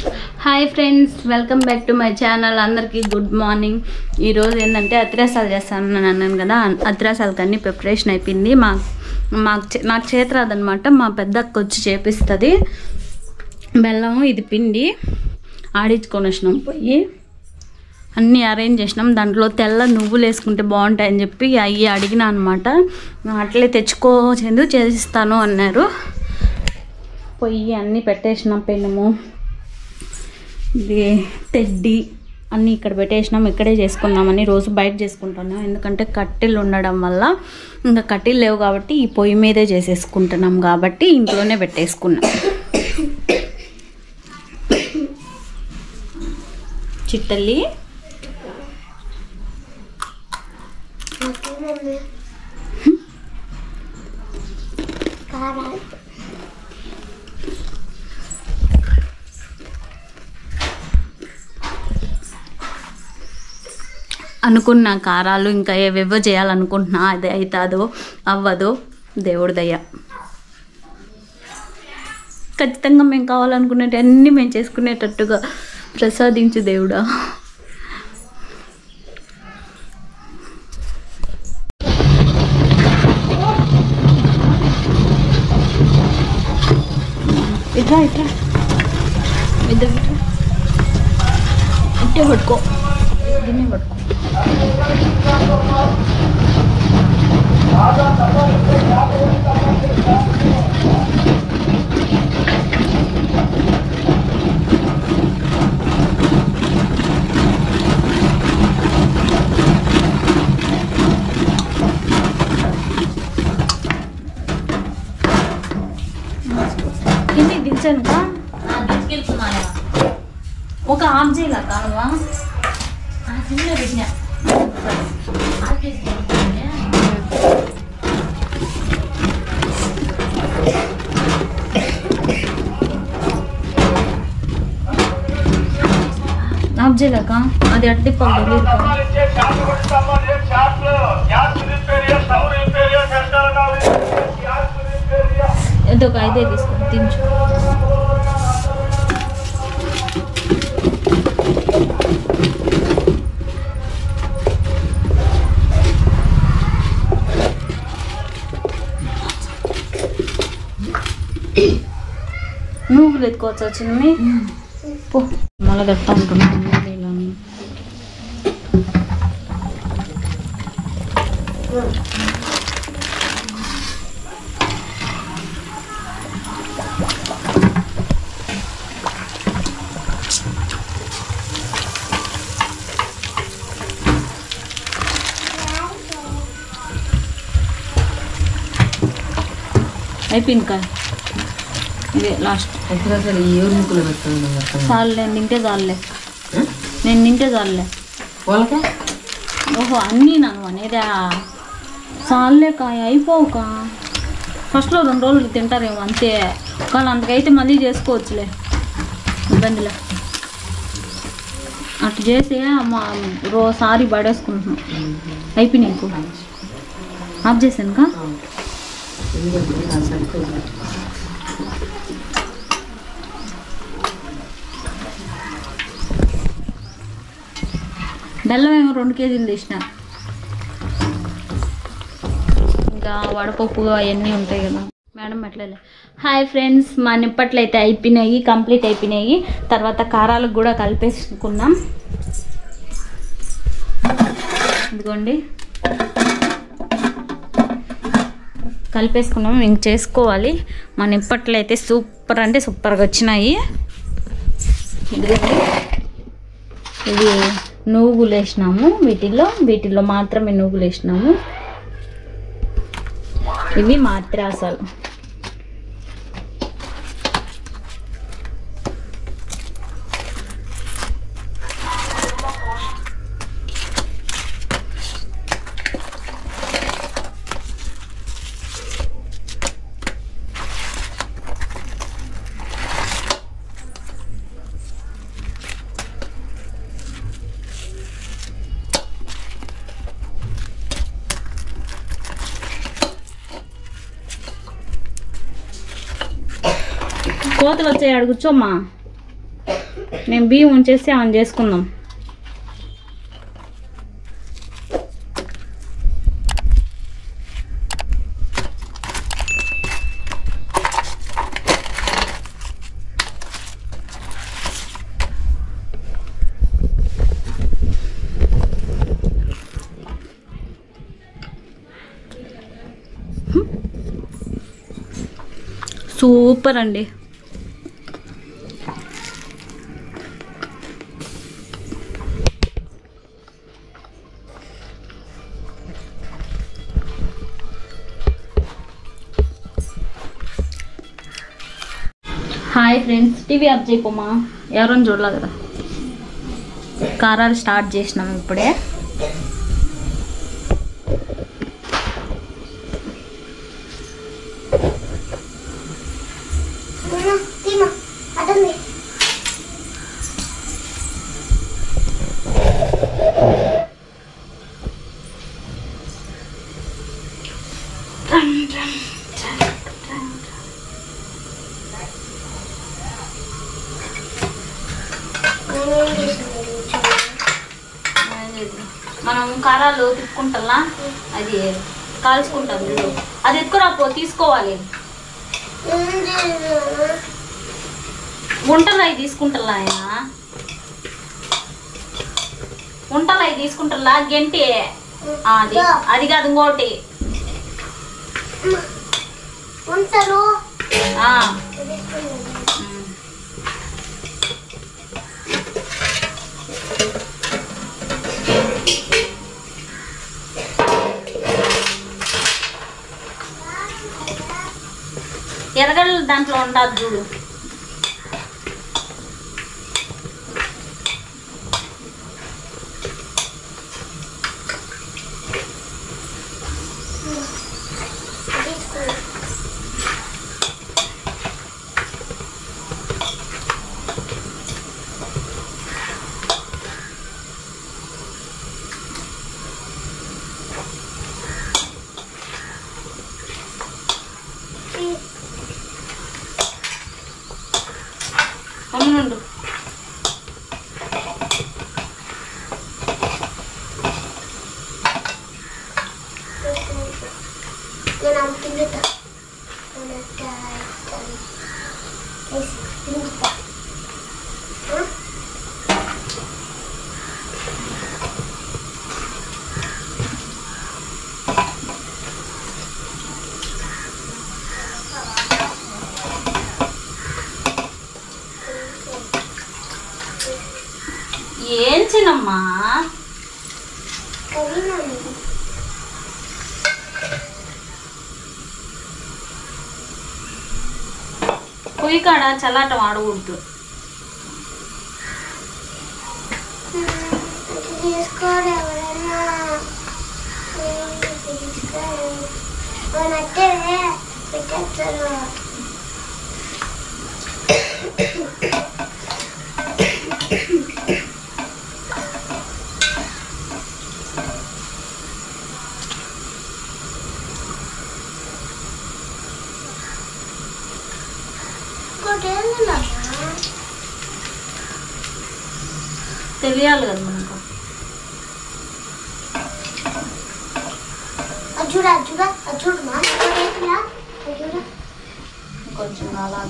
Hi friends welcome back to my channel అందరికీ good morning ఈరోజు ఏంటంటే అత్రాసాలు చేస్తాను అని అన్నాను కదా అత్రాసాలకి అన్ని ప్రిపరేషన్ అయిపోయింది మా మాకు చే- నాకు చేతి రాదనమాట మా పెద్దక్క వచ్చి చేపిస్తుంది బెల్లం ఇది పిండి ఆడించుకొని వచ్చినాం పోయి అన్నీ అరేంజ్ చేసినాం దాంట్లో తెల్ల నువ్వులు వేసుకుంటే బాగుంటాయని చెప్పి అవి అడిగినా అనమాట అట్లే తెచ్చుకో చందు చేసిస్తాను అన్నారు పొయ్యి అన్నీ పెట్టేసినాం పెనము ఇది తెడ్డి అన్నీ ఇక్కడ పెట్టేసినాం ఇక్కడే చేసుకున్నామని రోజు బయట చేసుకుంటున్నాం ఎందుకంటే కట్టెలు ఉండడం వల్ల ఇంకా కట్టెలు లేవు కాబట్టి ఈ పొయ్యి మీదే చేసేసుకుంటున్నాం కాబట్టి ఇంట్లోనే పెట్టేసుకున్నాం చిట్టల్లి అనుకున్న కారాలు ఇంకా ఏవేవో చేయాలనుకుంటున్నా అది అవుతుందో అవ్వదో దేవుడి దయ ఖచ్చితంగా మేము కావాలనుకునేటి అన్నీ మేము చేసుకునేటట్టుగా ప్రసాదించు దేవుడా ఇట్లా ఇట్లా ఇద్దరు ఇట్లా ఇట్టే పట్టుకో దీన్ని పట్టుకో కిందికి దించాను కా ఒక ఆఫ్ చేయాల కాలువా ఆఫ్ చేయలేక అది అట్టి పళ్ళు ఏదో ఒక ఐదే తీసుకొని తించు నువ్వులు ఎత్తుకోవచ్చు వచ్చింది పో మళ్ళీ కట్టా ఉంటున్నాను నీళ్ళని. అయిపోయింది కాయ ఇదే లాస్ట్ ఎక్కడ అసలు ఈ ఊరు ముక్కులు పెడుతుంది చాలులే నేను తింటే చాలులే నేను తింటే చాలులే వాళ్ళకే ఓహో అన్నీ నన్ను అనేదా చాలులే కాయ అయిపోవుక ఫస్ట్లో రెండు రోజులు తింటారేమో అంతే కానీ అంతకైతే మళ్ళీ చేసుకోవచ్చులే ఇబ్బందిలే అట్లా చేసి మా రోసారి పడేసుకుంటున్నాం అయిపోయినాయి ఇంకో ఆఫ్ చేశాను కా బెల్లం ఏమో రెండు కేజీలు తీసిన ఇంకా వడపప్పు అవన్నీ ఉంటాయి కదా మేడం అట్లలే హాయ్ ఫ్రెండ్స్ మా నిప్పట్లు అయితే అయిపోయినాయి కంప్లీట్ అయిపోయినాయి తర్వాత కారాలకు కూడా కలిపేసుకున్నాం ఇదిగోండి కలిపేసుకున్నాం ఇంక చేసుకోవాలి మా నిప్పట్లు అయితే సూపర్ అంటే సూపర్గా వచ్చినాయి ఇదిగోండి ఇవి నువ్వులు వేసినాము వీటిల్లో వీటిల్లో మాత్రమే నువ్వులు వేసినాము ఇవి మాత్రాసాలు కోతలు వచ్చాయి ఆడ కూర్చోమ్మా నేను బియ్యం ఉంచేసి ఆన్ చేసుకుందాం సూపర్ అండి హాయ్ ఫ్రెండ్స్ టీవీ ఆఫ్ చేయపోమా ఎవరైనా చూడలే కదా కారాలు స్టార్ట్ చేసినాం ఇప్పుడే మనం కారాలు తిప్పుకుంటా అది కాల్చుకుంటాం చూడు అది ఎత్తుకురా పో తీసుకోవాలి ఉంటలు అవి తీసుకుంటా ఆయన ఉంటలు అవి తీసుకుంటా గెంటి ఆ, అది అది కాదు ఇంకోటి ఉంటారు ఆ, ఉమ్. ఎర్రగడ్డలు దాంట్లో ఉంటుంది చూడు ఉండు నేను అమ్ముతుంటా తింటా ఏం చిన్నమ్మా కవినాను పొయ్యి కాడ చల్లాటం ఆడకూడదు తీసుకోరు ఎవరైనా తీసుకోరు నచ్చే పెట్టేస్తారు ఇంకోటి తెలియాలి కదా మనకు అజుడ అజుడ అజుడు మా అజుడ కొంచెం అలా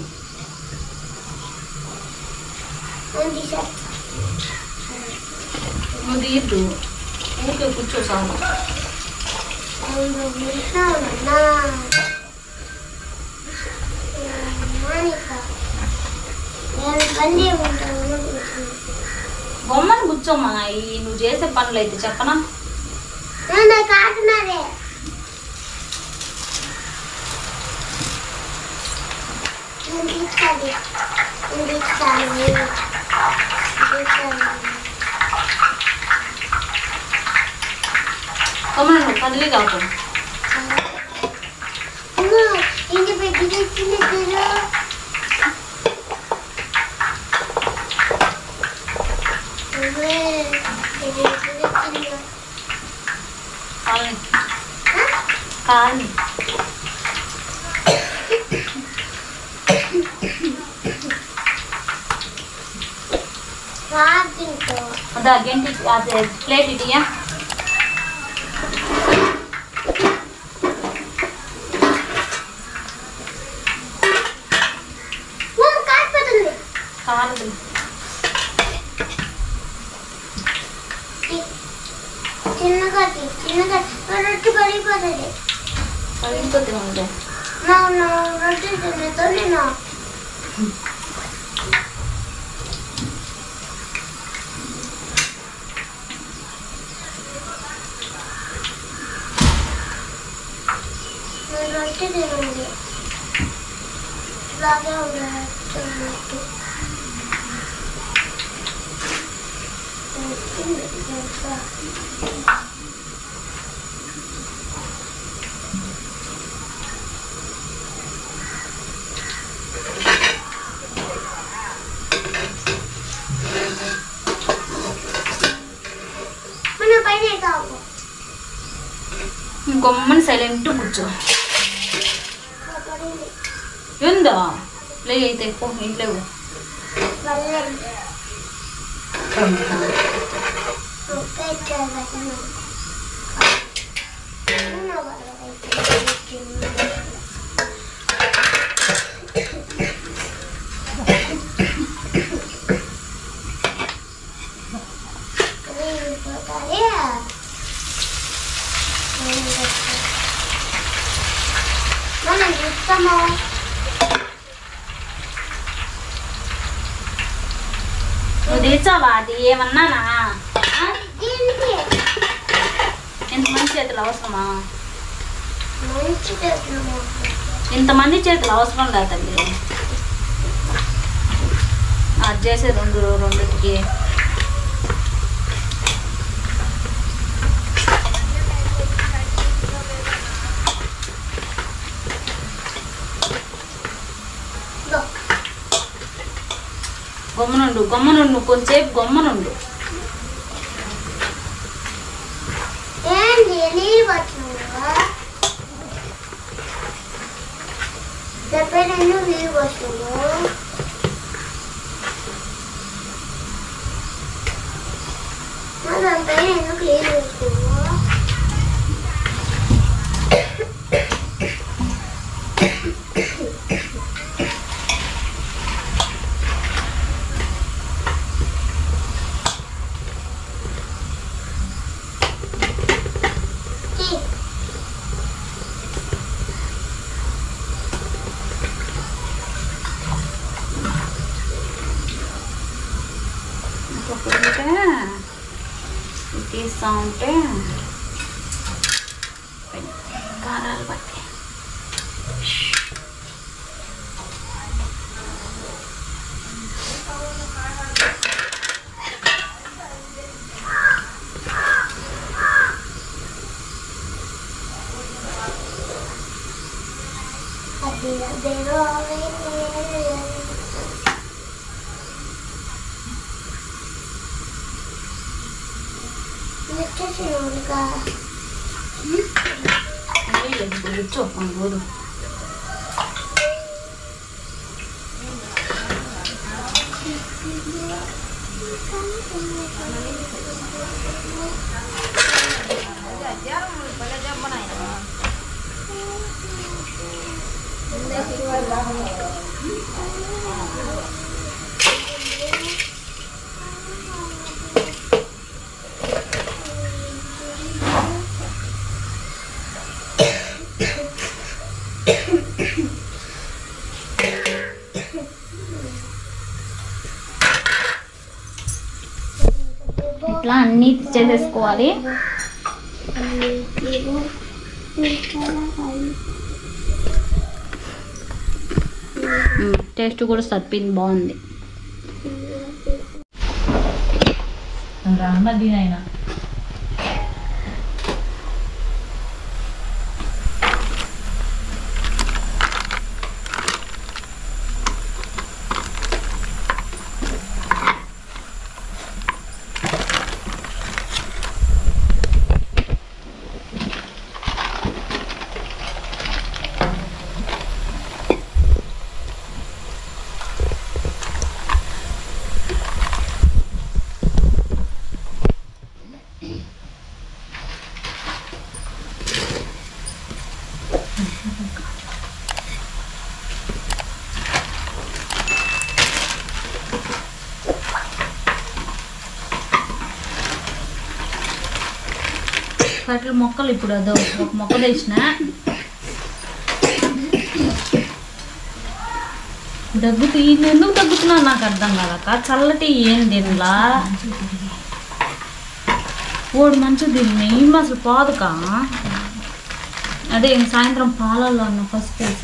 నువ్వు తీయద్దు ఊరికే కూర్చో చాలు బందీ ఉంటాను బొమ్మను కూర్చోమ్మా ఈ నువ్వు చేసే పనులు అయితే చెప్పనా నాకు ఆడుతున్నారే నేను తీసుకోవాలి నేను తీసుకోవాలి తీసుకోవాలి కమలండి కదిలీ కాకు అమ్మో, ఇంటి పెట్టి తెచ్చింది చూడు అమ్మే, ఇది ఎప్పుడు తెచ్చిందో? కాలని ఆ? కాలని రాజింతో అదా గంటి అదే ప్లేట్ ఇటియా మమ్మ కాలిపోతుంది కాదు చిన్నగా తీ, చిన్నగా రొట్టె పడిపోతుంది పగిలిపోతే ఉంటే నా నా రొట్టె తిన్నతో నేను నేను రొట్టె తినండి ఇలాగే ఉండదు మన పైన కావు ఇంకొమ్మని సైలెంట్ కూర్చో ఉందా లే అయితే పో ఇంట్లో పో. మనం చూస్తామా నువ్వు తెచ్చావా అది ఏమన్నానా ఆ? దీనికి ఇంతమంది చేతులు అవసరమా మంచి చేస్తున్నాము ఇంతమంది చేతులు అవసరం లేదు తల్లి అది చేసే రెండు రెండుకి గొమ్మనుండు గొమ్మనుండు కొంచెంసేపు గొమ్మనుండు ఏంటి నీళ్ళు పట్టినావా చెప్పేది నీళ్ళు పట్టినావు దానిపై ఎందుకు నీళ్ళు పట్టినావు తీ. ఇంకొకటి ఇది తీస్తా ఉంటే కారాలు పట్టి అది అదేరో వచ్చేసినాడుగా నీళ్ళు ఇప్పుడు కూర్చో మన పోదు ఇట్లా అన్నీ చేసేసుకోవాలి టేస్ట్ కూడా సరిపోయింది బాగుంది రాన్నది ఆయన ఫర్టిల్ మొక్కలు ఇప్పుడు అదో ఒక మొక్క తెచ్చిన దగ్గుతూ ఈయన ఎందుకు దగ్గుతున్నా నాకు అర్థం కాదక్క చల్లటి ఏం తినలా ఓడి మంచి తిని ఏం అసలు పోదుకా అదే ఇంక సాయంత్రం పాలల్లో అన్న పసుపు వేసి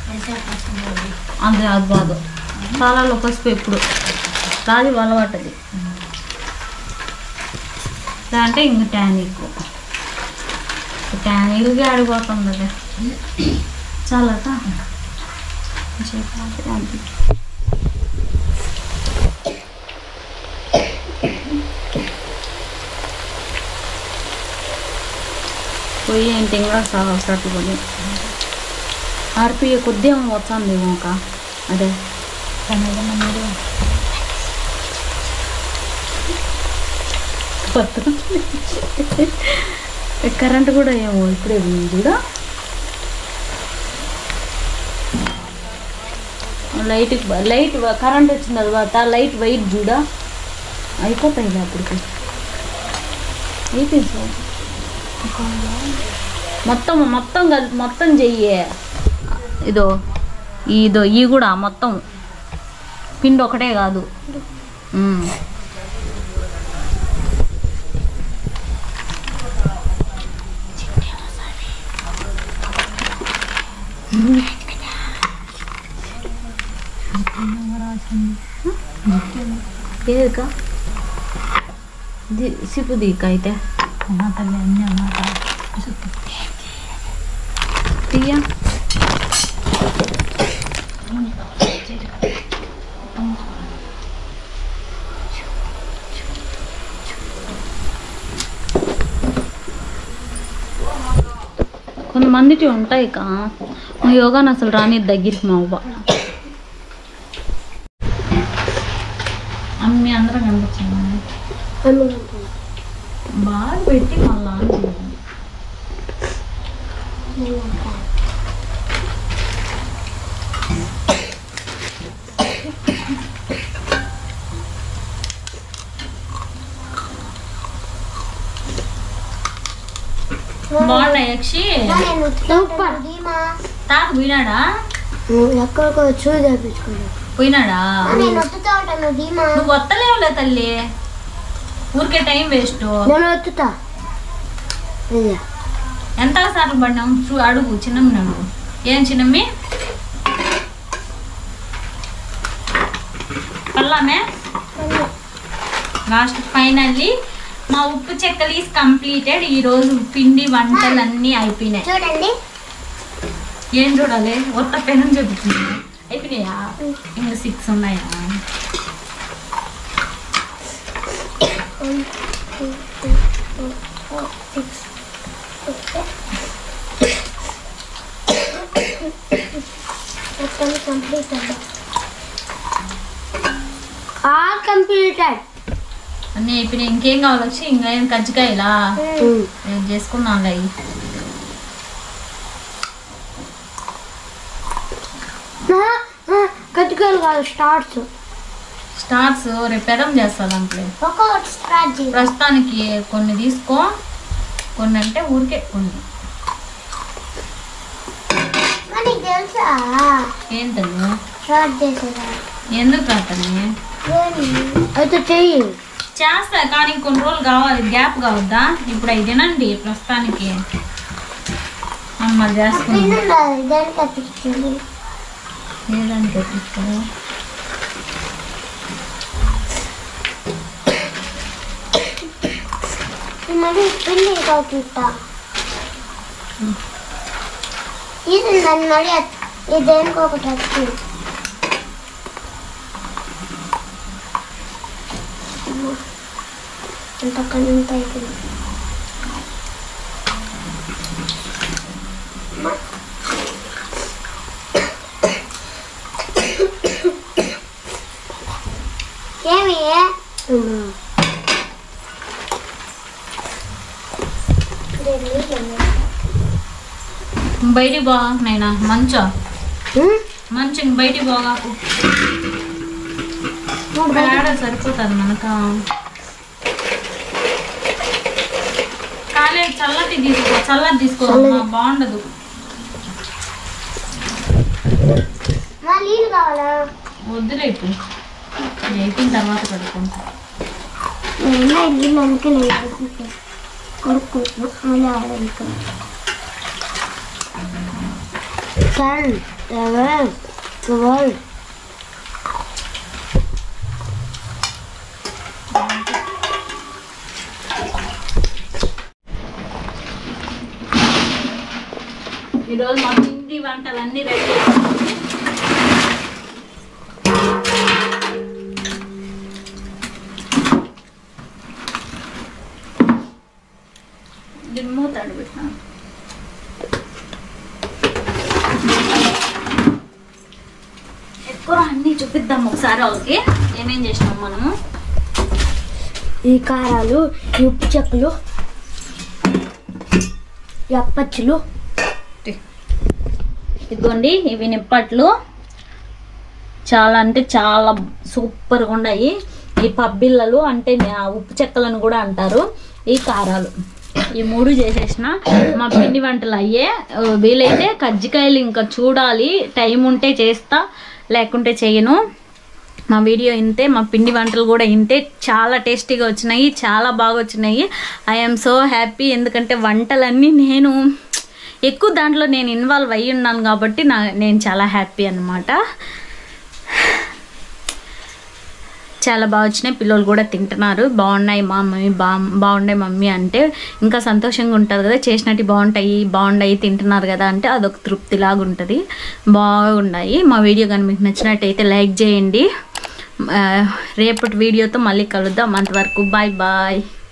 అదే అది బాదు పాలల్లో పసుపు ఎప్పుడు రాజు అలవాటది అంటే ఇంక ట్యానిక్ ట్యానిక్గా ఆడిపోతుంది అదే చాలట పొయ్యి ఏంటి ఇంకా సట్లు కొని ఆర్పిఏ కొద్దిగా వస్తుంది ఇంకా అదే కరెంట్ కూడా ఏమో ఇప్పుడే ఉంది కూడా లైట్ లైట్ కరెంట్ వచ్చిన తర్వాత లైట్ వైట్ చూడ అయిపోతాయి అప్పటికి అయిపోయింది సార్ మొత్తం మొత్తం కల్- మొత్తం చెయ్యి ఇదో ఇదో ఈ కూడా మొత్తం పిండి ఒకటే కాదు ఉమ్. ఏదికా ది- సిప్పు దీకా అయితే తీయ కొంతమందికి ఉంటాయి కా మా యోగాని అసలు రాని దగ్గరికి మా అవ్వ అమ్మి అందరం కనిపించాము బాగా పెట్టి మళ్ళా ఆన్ చేయాలి. బాగున్నాయి యక్షి సూపర్ ధీమా తాత పోయినాడా ఎక్కడికో చూసి తెప్పించుకోండి పోయినాడా నేను వస్తుతా ఉంటాను ధీమా నువ్వు వత్తలేవులే తల్లి ఊరికే టైం వేస్ట్ నేను వస్తుతా ఇదే ఎంత సార్లు పడినాం చూ అడుగు చిన్నమ్మి అడుగు ఏం చిన్నమ్మి పల్లామే లాస్ట్ ఫైనల్లీ మా ఉప్పు చెక్కలు ఈస్ కంప్లీటెడ్ ఈ రోజు పిండి వంటలన్నీ అయిపోయినాయి చూడండి ఏం చూడాలి ఒత్త పెనం చెబుతుంది అయిపోయినాయా ఇంకా సిక్స్ ఉన్నాయా మొత్తం కంప్లీట్ అండి ఆల్ కంప్లీటెడ్ అన్నీ అయిపోయినాయి ఇంకేం కావాలి వచ్చి ఇంకా ఏం కజ్జికాయలా నేను చేసుకున్నాను అవి కట్టుకోవాలి కాదు స్టార్ట్స్ స్టార్స్ రేపు పెదం చేస్తా దాంట్లో ఒక్కొక్కటి స్టార్ట్ చేయి ప్రస్తుతానికి కొన్ని తీసుకో కొన్ని అంటే ఊరికే కొన్ని కానీ తెలుసా ఏంటది స్టార్ట్ చేసేదా ఎందుకు రాతని అయితే చెయ్యి చేస్తా కానీ కొన్ని రోజులు కావాలి గ్యాప్ కావద్దా ఇప్పుడు అవి తినండి ప్రస్తుతానికి మళ్ళీ చేసుకుందాం పిన్నుండాలి దానికి అతికించింది లేదంటే తెప్పిస్తాను మరి పిన్ని ఇంకా చూస్తా ఇది నన్ను మరి ఇది దేనికి ఒకటి వచ్చి అంతకన్నా ఎంత అయిపోయింది ఏమి బయటికి బా నైనా మంచం మంచం బయటికి పోగాకు ఆడ సరిపోతుంది మనక ఖాళీ లేదు చల్లటి తీసుకో చల్లటి తీసుకో బాగుండదు మా నీళ్ళు కావాలా వద్దులే ఇప్పుడు ఇది అయిపోయిన తర్వాత కడుక్కుంటా నేను నీళ్ళు అందుకే నేను కొడుకుంటున్నా మళ్ళీ ఆడనుకో టెన్ లెవెన్ ట్వెల్వ్ ఈరోజు మా పిండి వంటలన్నీ రెడీ అయిపోయింది దీన్ని మూత అడబెట్టినాను ఎక్కువ అన్నీ చూపిద్దాం ఒకసారి వాళ్ళకి ఏమేం చేసినాం మనము ఈ కారాలు ఈ ఉప్పు చెక్కలు ఈ అప్పచ్చులు ఇదిగోండి ఇవి నిప్పట్లు చాలా అంటే చాలా సూపర్గా ఉన్నాయి ఈ పబ్బిళ్ళలు అంటే ఆ ఉప్పు చెక్కలను కూడా అంటారు ఈ కారాలు ఈ మూడు చేసేసిన మా పిండి వంటలు అయ్యే ఆ, వీలైతే కజ్జికాయలు ఇంకా చూడాలి టైం ఉంటే చేస్తా లేకుంటే చేయను మా వీడియో ఇంతే మా పిండి వంటలు కూడా ఇంతే చాలా టేస్టీగా వచ్చినాయి చాలా బాగా వచ్చినాయి ఐఎమ్ సో హ్యాపీ ఎందుకంటే వంటలన్నీ నేను ఎక్కువ దాంట్లో నేను ఇన్వాల్వ్ అయ్యి ఉన్నాను కాబట్టి నా నేను చాలా హ్యాపీ అన్నమాట చాలా బాగా వచ్చినాయి పిల్లలు కూడా తింటున్నారు బాగున్నాయి మా మమ్మీ బా బాగున్నాయి మమ్మీ అంటే ఇంకా సంతోషంగా ఉంటుంది కదా చేసినట్టు బాగుంటాయి బాగున్నాయి తింటున్నారు కదా అంటే అదొక తృప్తిలాగా ఉంటుంది బాగున్నాయి మా వీడియో కానీ మీకు నచ్చినట్టయితే లైక్ చేయండి ఆ, రేపటి వీడియోతో మళ్ళీ కలుద్దాం అంతవరకు బాయ్ బాయ్